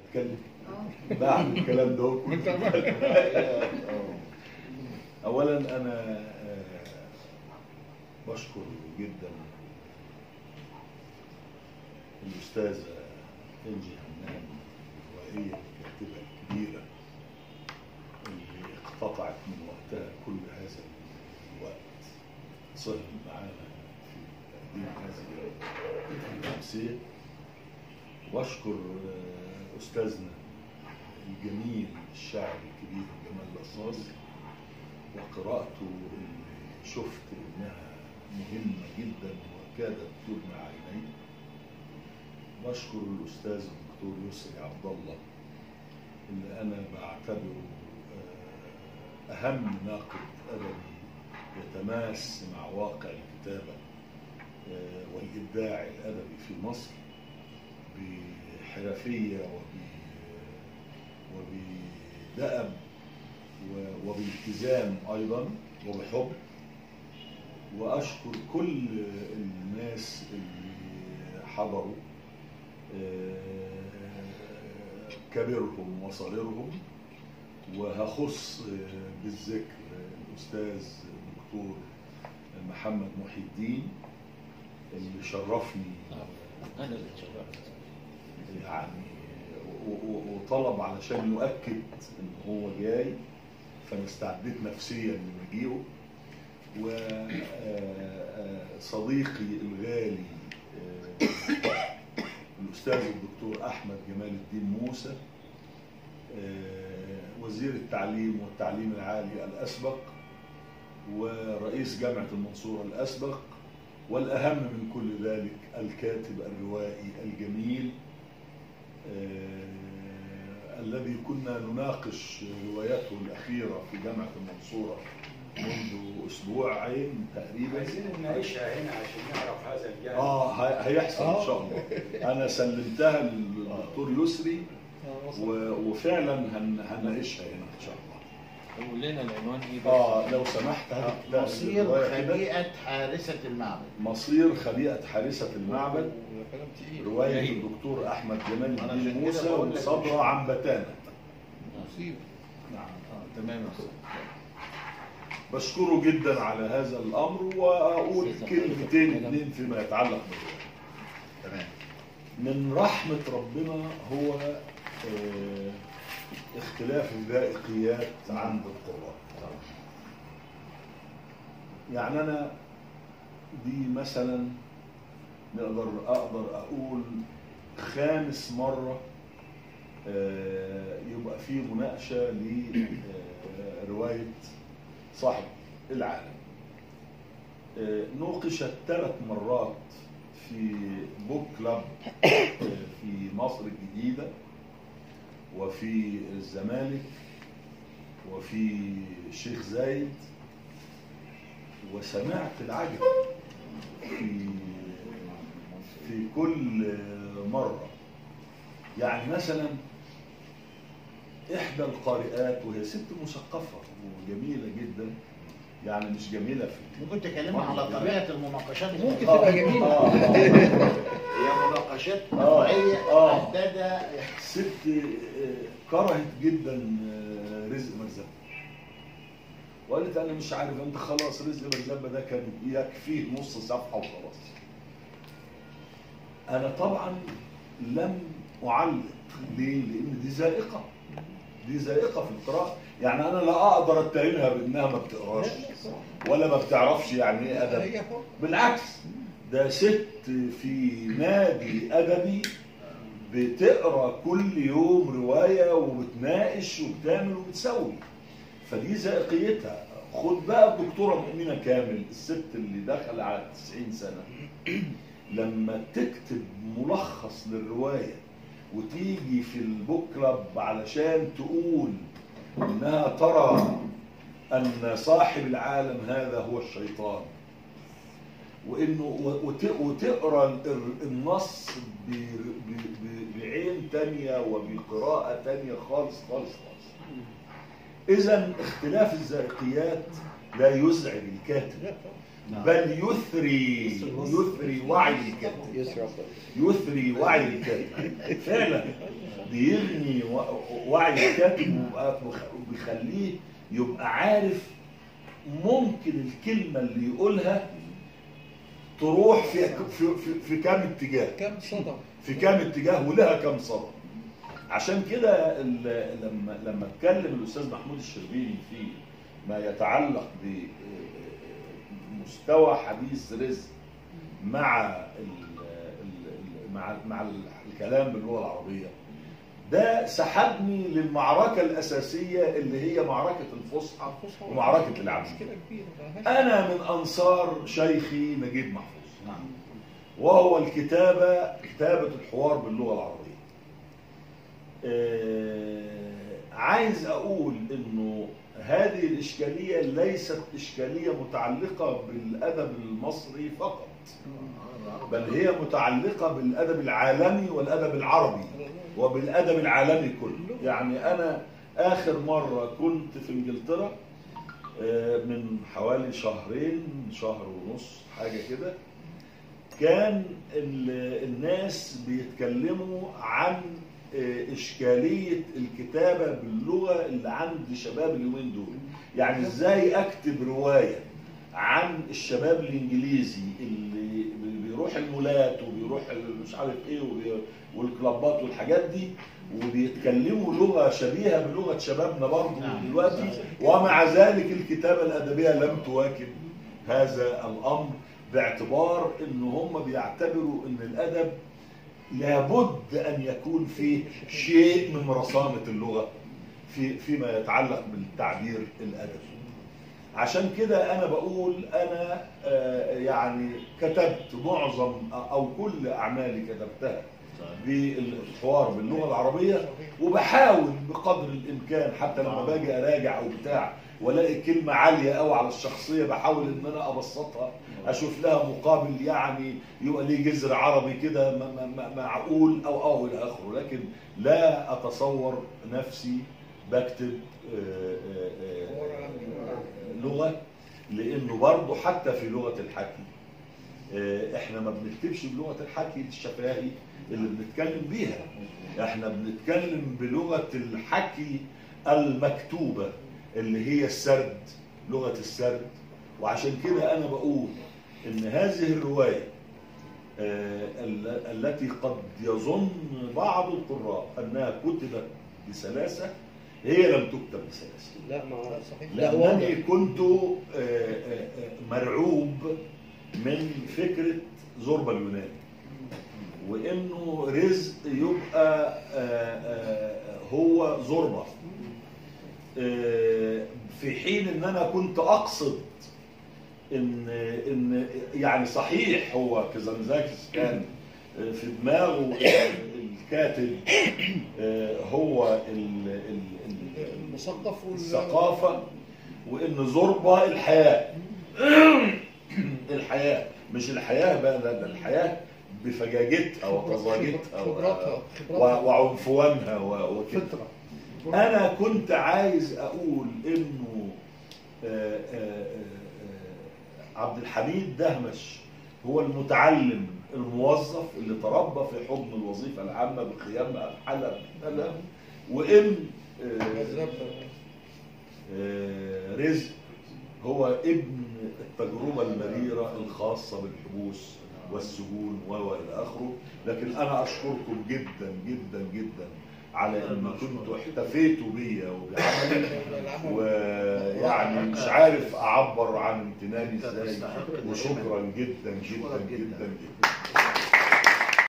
اتكلم بعد الكلام ده وانت آه. اولا انا آه، بشكر جدا الاستاذه انجي حنان وهي الكاتبه الكبيره اللي اقتطعت من وقتها كل هذا الوقت صهر معانا في تقديم هذه التمثيل واشكر آه، استاذنا الجميل الشاعر الكبير جمال القصاص وقراءته اللي شفت انها مهمه جدا وكادت تدمع عيني بشكر الاستاذ الدكتور يسري عبد الله اللي انا بعتبره آه، اهم ناقد ادبي يتماس مع واقع الكتابه آه، والابداع الادبي في مصر بحرفيه وب وبدأب و- وبالتزام أيضا وبحب وأشكر كل الناس اللي حضروا آه، كبيرهم وصغيرهم وهخص آه، بالذكر الأستاذ الدكتور محمد محي الدين اللي شرفني انا اللي اتشرفت يعني و- و- وطلب علشان يؤكد ان هو جاي فانا استعديت نفسيا لمجيئه وصديقي الغالي آه، الاستاذ الدكتور احمد جمال الدين موسى آه، وزير التعليم والتعليم العالي الاسبق ورئيس جامعه المنصوره الاسبق والاهم من كل ذلك الكاتب الروائي الجميل آه، الذي كنا نناقش روايته الأخيرة في جامعة المنصورة منذ أسبوعين تقريبا عايزين نناقشها هنا عشان نعرف هذا الجانب آه هي- هيحصل إن شاء الله أنا سلمتها للدكتور يسري و- وفعلا هن- هنناقشها هنا إن شاء الله قول لنا العنوان ايه بقى؟ آه لو سمحت هات الكتاب مصير الرواية كده. خليقة حارسة المعبد مصير خليقة حارسة المعبد كلام تقيل رواية جميل. الدكتور أحمد جمال أنا الدين عشان كده موسى بقول لك وصبرا عن بتانة مصيبه نعم آه، تمام يا أستاذ. بشكره جدا على هذا الامر واقول كلمتين اتنين فيما يتعلق بالروايه. تمام من رحمه ربنا هو آه، اختلاف الذائقيات عند القراء. يعني انا دي مثلا نقدر اقدر اقول خامس مره آه، يبقى في مناقشه لروايه صاحب العالم آه، نوقشت ثلاث مرات في بوك كلاب آه، في مصر الجديدة وفي الزمالك وفي الشيخ زايد وسمعت العجب في في كل مرة يعني مثلا إحدى القارئات وهي ست مثقفة وجميلة جدا يعني مش جميلة في ممكن تكلمنا على طبيعة المناقشات ممكن آه، تبقى جميلة. آه، آه. هي مناقشات آه، نوعية آه. محددة ست آه، كرهت جدا آه، رزق مرزبة وقالت انا مش عارف انت خلاص رزق مرزبة ده كان يكفيه نص صفحة وخلاص انا طبعا لم اعلق ليه لان دي ذائقة دي ذائقة في القراءة يعني انا لا اقدر اتهمها بانها ما بتقراش ولا ما بتعرفش يعني ايه ادب هي حر. بالعكس ده ست في نادي ادبي بتقرا كل يوم روايه وبتناقش وبتعمل وبتسوي فدي ذائقيتها خد بقى الدكتوره مؤمنه كامل الست اللي دخل على 90 سنه لما تكتب ملخص للروايه وتيجي في البوك كلاب علشان تقول انها ترى ان صاحب العالم هذا هو الشيطان وانه و- وت- وتقرا ال- النص ب- ب- ب- بعين تانية وبقراءة تانية خالص خالص خالص اذا اختلاف الذائقيات لا يزعج الكاتب نعم. بل يثري يثري وعي الكاتب يسرع يثري وعي الكاتب فعلا بيغني و- وعي الكاتب ويبقى- وبيخليه يبقى عارف ممكن الكلمة اللي يقولها تروح في في في, في كام اتجاه كم صدى في كام اتجاه ولها كام صدى عشان كده ال- لما لما اتكلم الاستاذ محمود الشربيني في ما يتعلق بمستوى حديث رزق مع ال ال مع مع الكلام باللغه العربيه ده سحبني للمعركه الاساسيه اللي هي معركه الفصحى ومعركه العبد مشكلة كبيرة ما انا من انصار شيخي نجيب محفوظ نعم وهو الكتابة كتابة الحوار باللغة العربية آه، عايز أقول إنه هذه الإشكالية ليست إشكالية متعلقة بالأدب المصري فقط بل هي متعلقة بالأدب العالمي والأدب العربي وبالأدب العالمي كله يعني أنا آخر مرة كنت في إنجلترا آه، من حوالي شهرين شهر ونص حاجة كده كان ال- الناس بيتكلموا عن آه، إشكالية الكتابة باللغة اللي عند شباب اليومين دول يعني إزاي أكتب رواية عن الشباب الإنجليزي اللي بي- بيروح المولات وبيروح ال- مش عارف إيه وبي- والكلابات والحاجات دي وبيتكلموا لغة شبيهة بلغة شبابنا برضه نعم. دلوقتي ومع ذلك الكتابة الأدبية لم تواكب هذا الأمر باعتبار ان هم بيعتبروا ان الادب لابد ان يكون فيه شيء من رصانه اللغه في فيما يتعلق بالتعبير الادبي عشان كده انا بقول انا آه، يعني كتبت معظم او كل اعمالي كتبتها بالحوار باللغه العربيه وبحاول بقدر الامكان حتى لما باجي اراجع او بتاع والاقي كلمه عاليه قوي على الشخصيه بحاول ان انا ابسطها اشوف لها مقابل يعني يبقى ليه جذر عربي كده م- م- م- معقول او او الى اخره لكن لا اتصور نفسي بكتب آه، آه، آه، لغه لانه برضه حتى في لغه الحكي آه، احنا ما بنكتبش بلغه الحكي الشفاهي اللي بنتكلم بيها احنا بنتكلم بلغه الحكي المكتوبه اللي هي السرد لغه السرد وعشان كده انا بقول ان هذه الروايه آه، ال- التي قد يظن بعض القراء انها كتبت بسلاسه هي لم تكتب بسلاسه لا ما صحيح لا واضح لأنني كنت آه، آه، آه، مرعوب من فكرة زوربا اليوناني وإنه رزق يبقى آه، آه، هو زوربا آه، في حين إن أنا كنت أقصد إن إن يعني صحيح هو كزنزاكس كان آه، في دماغه الكاتب آه، هو ال- ال- ال- المثقف وال الثقافة وإن زربة الحياة الحياة مش الحياة بقى لا ده الحياة بفجاجتها وطزاجتها و- خبراتها و- خبراتها وعنفوانها و- وكده فطرة أنا كنت عايز أقول إنه آه، آه، آه، عبد الحميد دهمش هو المتعلم الموظف اللي تربى في حضن الوظيفة العامة بقيامها بحلب بحلب وإن آه، كذاب آه، رزق هو ابن التجربة المريرة الخاصة بالحبوس والسجون و إلى آخره لكن أنا أشكركم جدا جدا جدا على أن كنتوا احتفيتوا بيا وبعملي ويعني مش عارف أعبر عن امتناني إزاي وشكرا جدا جدا جدا جدا